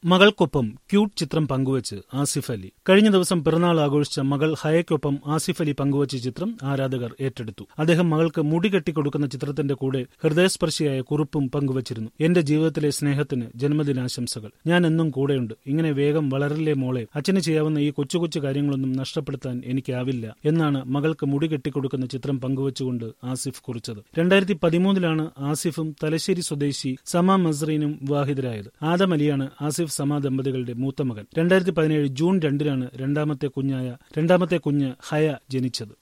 മകൾക്കൊപ്പം cute ചിത്രം പങ്കുവച്ച് ആസിഫ് അലി കഴിഞ്ഞ ദിവസം പിറന്നാൾ ആഘോഷിച്ച മകൾ ഹയയ്ക്കൊപ്പം ആസിഫ് അലി പങ്കുവച്ച ചിത്രം ആരാധകർ ഏറ്റെടുത്തു അദ്ദേഹം മകൾക്ക് മുടി കെട്ടിക്കൊടുക്കുന്ന ചിത്രത്തിന്റെ കൂടെ ഹൃദയസ്പർശിയായ കുറിപ്പും പങ്കുവച്ചിരുന്നു എന്റെ ജീവിതത്തിലെ സ്നേഹത്തിന് ജന്മദിനാശംസകൾ ഞാൻ എന്നും കൂടെയുണ്ട് ഇങ്ങനെ വേഗം വളരല്ലേ മോളെ അച്ഛന് ചെയ്യാവുന്ന ഈ കൊച്ചു കൊച്ചു കാര്യങ്ങളൊന്നും നഷ്ടപ്പെടുത്താൻ എനിക്കാവില്ല എന്നാണ് മകൾക്ക് മുടി കെട്ടിക്കൊടുക്കുന്ന ചിത്രം പങ്കുവച്ചുകൊണ്ട് ആസിഫ് കുറിച്ചത് രണ്ടായിരത്തി പതിമൂന്നിലാണ് ആസിഫും തലശ്ശേരി സ്വദേശി സമ മസ്രീനും വിവാഹിതരായത് ആദം അലിയാണ് ആസിഫ് സമ ദമ്പതികളുടെ മൂത്ത മകൻ രണ്ടായിരത്തി പതിനേഴ് ജൂൺ രണ്ടിനാണ് രണ്ടാമത്തെ കുഞ്ഞായ രണ്ടാമത്തെ കുഞ്ഞ് ഹയ ജനിച്ചത്